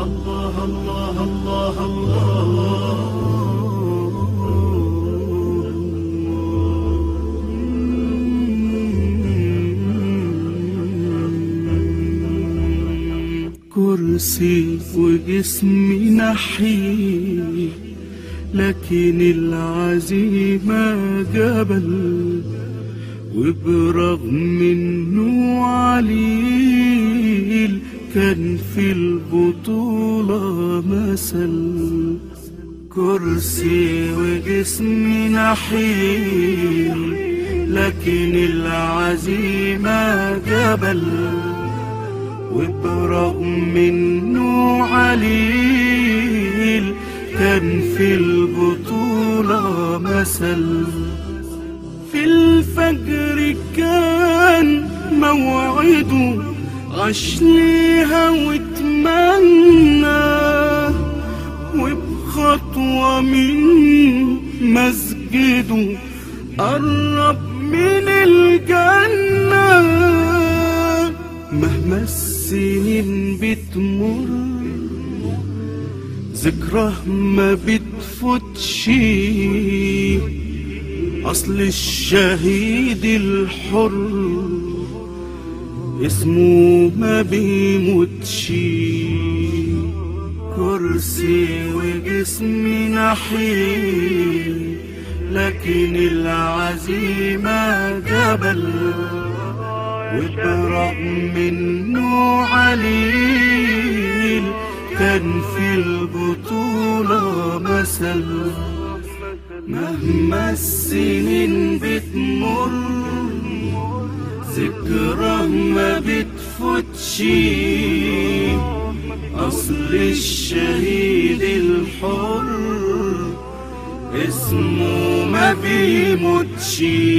الله الله الله الله كرسي وجسمي نحيل لكن العزيمة جبل وبرغم انه عليل كان في البطولة مثل كرسي وجسمي نحيل لكن العزيمة جبل وبرغم انه عليل كان في البطولة مثل في الفجر كان موعده عاش ليها واتمنى وبخطوة من مسجده قرب من الجنة مهما السنين بتمر ذكراه ما بتفوتش أصل الشهيد الحر اسمه ما بيموتش كرسي وجسمي نحيل لكن العزيمة جبل وبرغم انه عليل كان في البطولة مثل مهما السنين بتمر ذكراه ما بتفوتش أصل الشهيد الحر اسمه ما بيموتش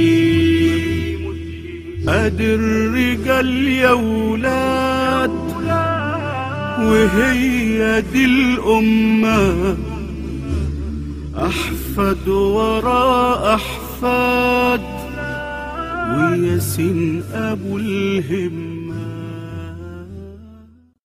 ادي الرجال يا ولاد وهي دي الأمة أحفاد ورا أحفاد وياسين أبو الهم